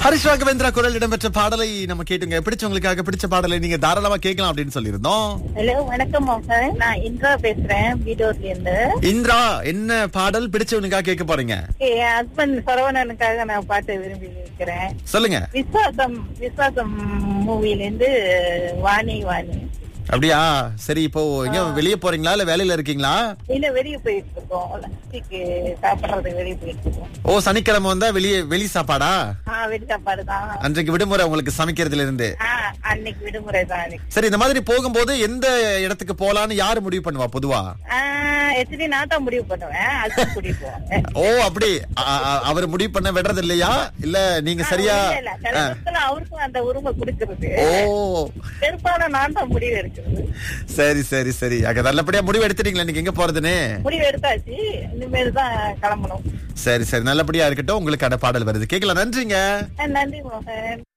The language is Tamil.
ஹரிஷ் ராகவேந்திரா குரல் இடம்பெற்ற பாடலை நம்ம கேட்டுங்க பிடிச்சவங்களுக்காக பிடிச்ச பாடலை நீங்க தாராளமா கேட்கலாம் அப்படின்னு சொல்லியிருந்தோம் ஹலோ வணக்கம் மோகன் நான் இந்திரா பேசுறேன் வீடூர்ல இருந்து இந்திரா என்ன பாடல் பிடிச்சவனுக்காக கேட்க போறீங்க என் ஹஸ்பண்ட் சரவணனுக்காக நான் பாட்டு விரும்பி இருக்கிறேன் சொல்லுங்க விஸ்வாசம் விஸ்வாசம் மூவில இருந்து வாணி வாணி அப்படியா சரி இப்போ எங்க வெளியே போறீங்களா இல்ல வேலையில இருக்கீங்களா இல்ல வெளியே போயிட்டு இருக்கோம் லஞ்சுக்கு சாப்பிடறதுக்கு வெளியே போயிட்டு இருக்கோம் ஓ சனிக்கிழமை வந்தா வெளியே வெளி சாப்பாடா ஆஹ் வெளி சாப்பாடு தான் அன்றைக்கு விடுமுறை உங்களுக்கு சமைக்கிறதுல இருந்து ஆஹ் அன்னைக்கு விடுமுறை தான் அன்னைக்கு சரி இந்த மாதிரி போகும்போது எந்த இடத்துக்கு போலான்னு யாரு முடிவு பண்ணுவா பொதுவா ஆஹ் ஆக்சுவலி நான் தான் முடிவு பண்ணுவேன் ஹஸ்பண்ட் முடிவு போவேன் ஓ அப்படி அ- அ- அவர் முடிவு பண்ண விடுறது இல்லையா இல்ல நீங்க சரியா இல்ல, இல்ல. சில நேரத்துல அவருக்கும் அந்த உரிமை கொடுக்கறது ஓ பெரும்பாலும் நான் தான் முடிவு எடுக்கிறது சரி சரி சரி அங்க நல்லபடியா முடிவு எடுத்துட்டீங்களா நீங்க எங்க போறதுன்னு முடிவு எடுத்தாச்சு இனிமேல் தான் கிளம்பணும் சரி சரி நல்லபடியா இருக்கட்டும் உங்களுக்கான பாடல் வருது கேட்கலாம் நன்றிங்க நன்றி மோகன்